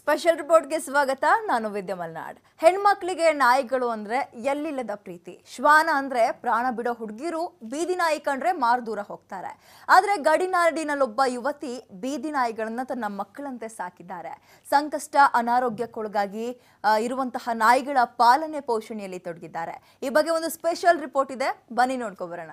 special ರಿಪೋರ್ಟ್ಗೆ ಸ್ವಾಗತ ನಾನು ವಿದ್ಯಾ ಮಲ್ನಾಡ್ ಹೆಣ್ಮಕ್ಳಿಗೆ ನಾಯಿಗಳು ಅಂದ್ರೆ ಎಲ್ಲಿಲ್ಲದ ಪ್ರೀತಿ ಶ್ವಾನ ಅಂದ್ರೆ ಪ್ರಾಣ ಬಿಡೋ ಹುಡುಗಿರು ಬೀದಿ ನಾಯಿ ಕಂಡ್ರೆ ಮಾರು ದೂರ ಹೋಗ್ತಾರೆ ಆದ್ರೆ ಗಡಿನಾಡಿನಲ್ಲೊಬ್ಬ ಯುವತಿ ಬೀದಿ ನಾಯಿಗಳನ್ನ ತನ್ನ ಮಕ್ಕಳಂತೆ ಸಾಕಿದ್ದಾರೆ ಸಂಕಷ್ಟ ಅನಾರೋಗ್ಯಕ್ಕೊಳಗಾಗಿ ಆ, ಇರುವಂತಹ ನಾಯಿಗಳ ಪಾಲನೆ ಪೋಷಣೆಯಲ್ಲಿ ತೊಡಗಿದ್ದಾರೆ ಈ ಬಗ್ಗೆ ಒಂದು ಸ್ಪೆಷಲ್ ರಿಪೋರ್ಟ್ ಇದೆ ಬನ್ನಿ ನೋಡ್ಕೊ ಬರೋಣ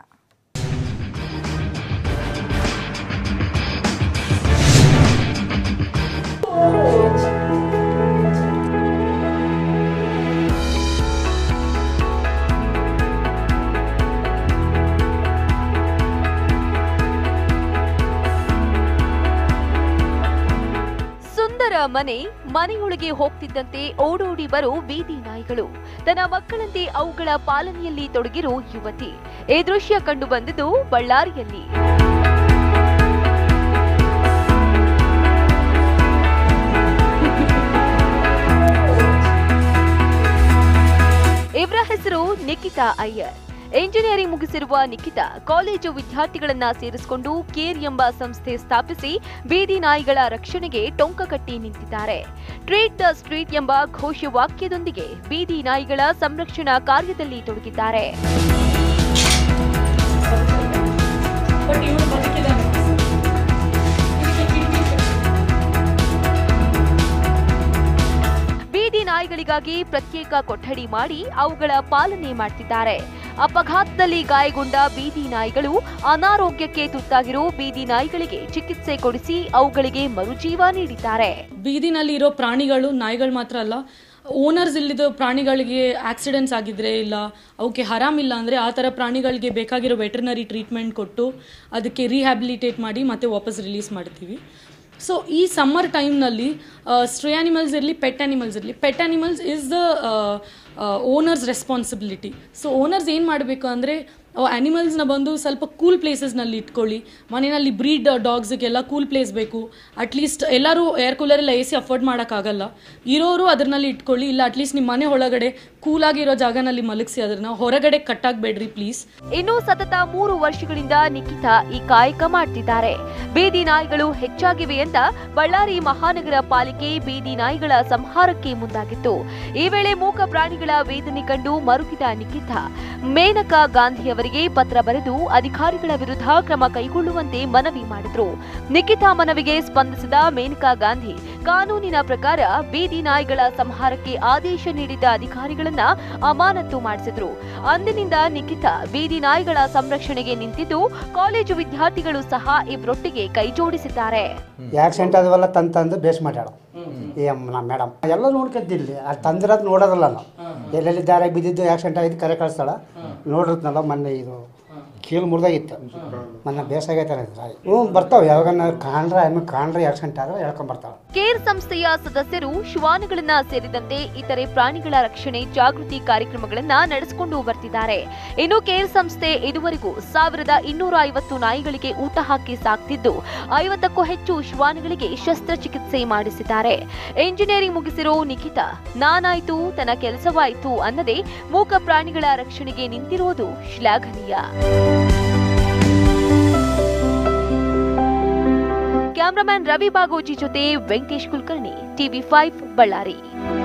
ಸುಂದರ ಮನೆ ಮನೆಯೊಳಗೆ ಹೋಗ್ತಿದ್ದಂತೆ ಓಡೋಡಿ ಬರೋ ಬೀದಿ ನಾಯಿಗಳು ತನ್ನ ಮಕ್ಕಳಂತೆ ಅವುಗಳ ಪಾಲನೆಯಲ್ಲಿ ತೊಡಗಿರೋ ಯುವತಿ ಈ ದೃಶ್ಯ ಕಂಡು ಬಂದಿದ್ದು ಬಳ್ಳಾರಿಯಲ್ಲಿ ಇವರ ಹೆಸರು ನಿಖಿತಾ ಅಯ್ಯರ್ ಎಂಜಿನಿಯರಿಂಗ್ ಮುಗಿಸಿರುವ ನಿಖಿತಾ ಕಾಲೇಜು ವಿದ್ಯಾರ್ಥಿಗಳನ್ನ ಸೇರಿಸಿಕೊಂಡು ಕೇರ್ ಎಂಬ ಸಂಸ್ಥೆ ಸ್ಥಾಪಿಸಿ ಬೀದಿ ನಾಯಿಗಳ ರಕ್ಷಣೆಗೆ ಟೊಂಕ ಕಟ್ಟಿ ನಿಂತಿದ್ದಾರೆ ಟ್ರೀಟ್ ದ ಸ್ಟ್ರೀಟ್ ಎಂಬ ಘೋಷವಾಕ್ಯದೊಂದಿಗೆ ಬೀದಿ ನಾಯಿಗಳ ಸಂರಕ್ಷಣಾ ಕಾರ್ಯದಲ್ಲಿ ತೊಡಗಿದ್ದಾರೆ ಬಟ್ ಇವನು ಬದುಕಿದ್ದಾನೆ ಇದಕ್ಕೆ ಕಿಡ್ನಿ ಬೀದಿ ನಾಯಿಗಳಿಗಾಗಿ ಪ್ರತ್ಯೇಕ ಕೊಠಡಿ ಮಾಡಿ ಅವುಗಳ ಪಾಲನೆ ಮಾಡ್ತಿದ್ದಾರೆ ಅಪಘಾತದಲ್ಲಿ ಗಾಯಗೊಂಡ ಬೀದಿ ನಾಯಿಗಳು ಅನಾರೋಗ್ಯಕ್ಕೆ ತುತ್ತಾಗಿರೋ ಬೀದಿ ನಾಯಿಗಳಿಗೆ ಚಿಕಿತ್ಸೆ ಕೊಡಿಸಿ ಅವುಗಳಿಗೆ ಮರುಜೀವ ನೀಡಿದ್ದಾರೆ ಬೀದಿನಲ್ಲಿ ಇರೋ ಪ್ರಾಣಿಗಳು ನಾಯಿಗಳು ಮಾತ್ರ ಅಲ್ಲ ಓನರ್ಸ್ ಇಲ್ಲಿದ್ದ ಪ್ರಾಣಿಗಳಿಗೆ ಆಕ್ಸಿಡೆಂಟ್ಸ್ ಆಗಿದ್ರೆ ಇಲ್ಲ ಅವಕ್ಕೆ ಆರಾಮಿಲ್ಲ ಅಂದರೆ ಆ ಥರ ಪ್ರಾಣಿಗಳಿಗೆ ಬೇಕಾಗಿರೋ ವೆಟರ್ನರಿ ಟ್ರೀಟ್ಮೆಂಟ್ ಕೊಟ್ಟು ಅದಕ್ಕೆ ರಿಹ್ಯಾಬಿಲಿಟೇಟ್ ಮಾಡಿ ಮತ್ತೆ ವಾಪಸ್ ರಿಲೀಸ್ ಮಾಡ್ತೀವಿ ಸೊ ಈ ಸಮ್ಮರ್ ಟೈಮ್ನಲ್ಲಿ ಸ್ಟ್ರೇ ಆನಿಮಲ್ಸ್ ಇರಲಿ ಪೆಟ್ ಆನಿಮಲ್ಸ್ ಇರಲಿ pet animals is the owners responsibility so owners ಏನು ಮಾಡಬೇಕು ಅಂದರೆ ಆ್ಯನಿಮಲ್ಸ್ನ ಬಂದು ಸ್ವಲ್ಪ ಕೂಲ್ ಪ್ಲೇಸಸ್ನಲ್ಲಿ ಇಟ್ಕೊಳ್ಳಿ ಮನೆಯಲ್ಲಿ ಬ್ರೀಡ್ ಡಾಗ್ಸ್ಗೆಲ್ಲ ಕೂಲ್ ಪ್ಲೇಸ್ ಬೇಕು ಅಟ್ಲೀಸ್ಟ್ ಎಲ್ಲರೂ ಏರ್ ಕೂಲರೆಲ್ಲ ಎ ಸಿ ಅಫೋರ್ಡ್ ಮಾಡೋಕ್ಕಾಗಲ್ಲ ಇರೋರು ಅದರಲ್ಲಿ ಇಟ್ಕೊಳ್ಳಿ ಇಲ್ಲ ಅಟ್ಲೀಸ್ಟ್ ನಿಮ್ಮ ಮನೆ ಒಳಗಡೆ ಕೂಲಾಗಿರೋ ಜಾಗನಲ್ಲಿ ಮಲಗಿಸಿ ಅದನ್ನ ಹೊರಗಡೆ ಕಟ್ಟಾಗಬೇಡ್ರಿ ಪ್ಲೀಸ್ ಇನ್ನು ಸತತ ಮೂರು ವರ್ಷಗಳಿಂದ ನಿಖಿತಾ ಈ ಕಾಯಕ ಮಾಡ್ತಿದ್ದಾರೆ ಬೀದಿ ನಾಯಿಗಳು ಹೆಚ್ಚಾಗಿವೆ ಅಂತ ಬಳ್ಳಾರಿ ಮಹಾನಗರ ಪಾಲಿಕೆ ಬೀದಿ ನಾಯಿಗಳ ಸಂಹಾರಕ್ಕೆ ಮುಂದಾಗಿತ್ತು ಈ ವೇಳೆ ಮೂಕ ಪ್ರಾಣಿಗಳ ವೇದನೆ ಕಂಡು ಮರುಗಿದ ನಿಖಿತಾ ಮೇನಕಾ ಗಾಂಧಿಯವರಿಗೆ ಪತ್ರ ಬರೆದು ಅಧಿಕಾರಿಗಳ ವಿರುದ್ಧ ಕ್ರಮ ಕೈಗೊಳ್ಳುವಂತೆ ಮನವಿ ಮಾಡಿದ್ರು ನಿಖಿತಾ ಮನವಿಗೆ ಸ್ಪಂದಿಸಿದ ಮೇನಕಾ ಗಾಂಧಿ ಕಾನೂನಿನ ಪ್ರಕಾರ ಬೀದಿ ನಾಯಿಗಳ ಸಂಹಾರಕ್ಕೆ ಆದೇಶ ನೀಡಿದ್ದ ಅಧಿಕಾರಿಗಳನ್ನ ಅಮಾನತು ಮಾಡಿಸಿದ್ರು ಅಂದಿನಿಂದ ನಿಖಿತಾ ಬೀದಿ ನಾಯಿಗಳ ಸಂರಕ್ಷಣೆಗೆ ನಿಂತಿದ್ದು ಕಾಲೇಜು ವಿದ್ಯಾರ್ಥಿಗಳು ಸಹ ಇಬ್ಬರೊಟ್ಟಿಗೆ ಕೈ ಜೋಡಿಸಿದ್ದಾರೆ ಆಕ್ಸಿಡೆಂಟ್ ಅದವೆಲ್ಲ ತಂದು ತಂದು ಬೇಸ್ ಮಾಡ್ಯಾಳ ಈ ನಮ್ಮ ಮೇಡಮ್ ಎಲ್ಲ ನೋಡ್ಕೊಂತಿಲ್ಲಿ ಅಲ್ಲಿ ತಂದಿರೋದು ನೋಡೋದಲ್ಲ ನಾವು ಎಲ್ಲೆಲ್ಲಿ ದಾರ ಬಿದ್ದಿದ್ದು ಆಕ್ಸಿಡೆಂಟ್ ಆಗಿದ್ದು ಕರೆ ಕಳಿಸ್ತಾಳ ನೋಡಿರ್ತ್ನಲ್ಲ ಮೊನ್ನೆ ಇದು ಕೀಲು ಮುರಿದಾಗಿತ್ತು ಮೊನ್ನೆ ಬೇಸಾಗೈತೆ ನಾಯಿ ಹ್ಞೂ ಬರ್ತಾವೆ ಯಾವಾಗನ್ನ ಕಾಣ್ರೆ ಆಮೇಲೆ ಕಾಣ್ರೆ ಆಕ್ಸಿಡೆಂಟ್ ಆದ್ರೆ ಹೇಳ್ಕೊಂಬರ್ತಾವೆ ಕೇರ್ ಸಂಸ್ಥೆಯ ಸದಸ್ಯರು ಶ್ವಾನಗಳನ್ನ ಸೇರಿದಂತೆ ಇತರೆ ಪ್ರಾಣಿಗಳ ರಕ್ಷಣೆ ಜಾಗೃತಿ ಕಾರ್ಯಕ್ರಮಗಳನ್ನ ನಡೆಸಿಕೊಂಡು ಬರ್ತಿದ್ದಾರೆ ಇನ್ನು ಕೇರ್ ಸಂಸ್ಥೆ ಇದುವರೆಗೂ ಸಾವಿರದ ಇನ್ನೂರ ಐವತ್ತು ನಾಯಿಗಳಿಗೆ ಊಟ ಹಾಕಿ ಸಾಕ್ತಿದ್ದು ಐವತ್ತಕ್ಕೂ ಹೆಚ್ಚು ಶ್ವಾನಗಳಿಗೆ ಶಸ್ತ್ರಚಿಕಿತ್ಸೆ ಮಾಡಿಸಿದ್ದಾರೆ ಎಂಜಿನಿಯರಿಂಗ್ ಮುಗಿಸಿರೋ ನಿಖಿತಾ ನಾನಾಯ್ತು ತನ್ನ ಕೆಲಸವಾಯ್ತು ಅನ್ನದೇ ಮೂಕ ಪ್ರಾಣಿಗಳ ರಕ್ಷಣೆಗೆ ನಿಂತಿರುವುದು ಶ್ಲಾಘನೀಯ ಕ್ಯಾಮರಾಮ್ಯಾನ್ ರವಿ ಬಾಗೋಜಿ ಜೊತೆ ವೆಂಕಟೇಶ್ ಕುಲಕರ್ಣಿ ಟಿವಿ ಫೈವ್ ಬಳ್ಳಾರಿ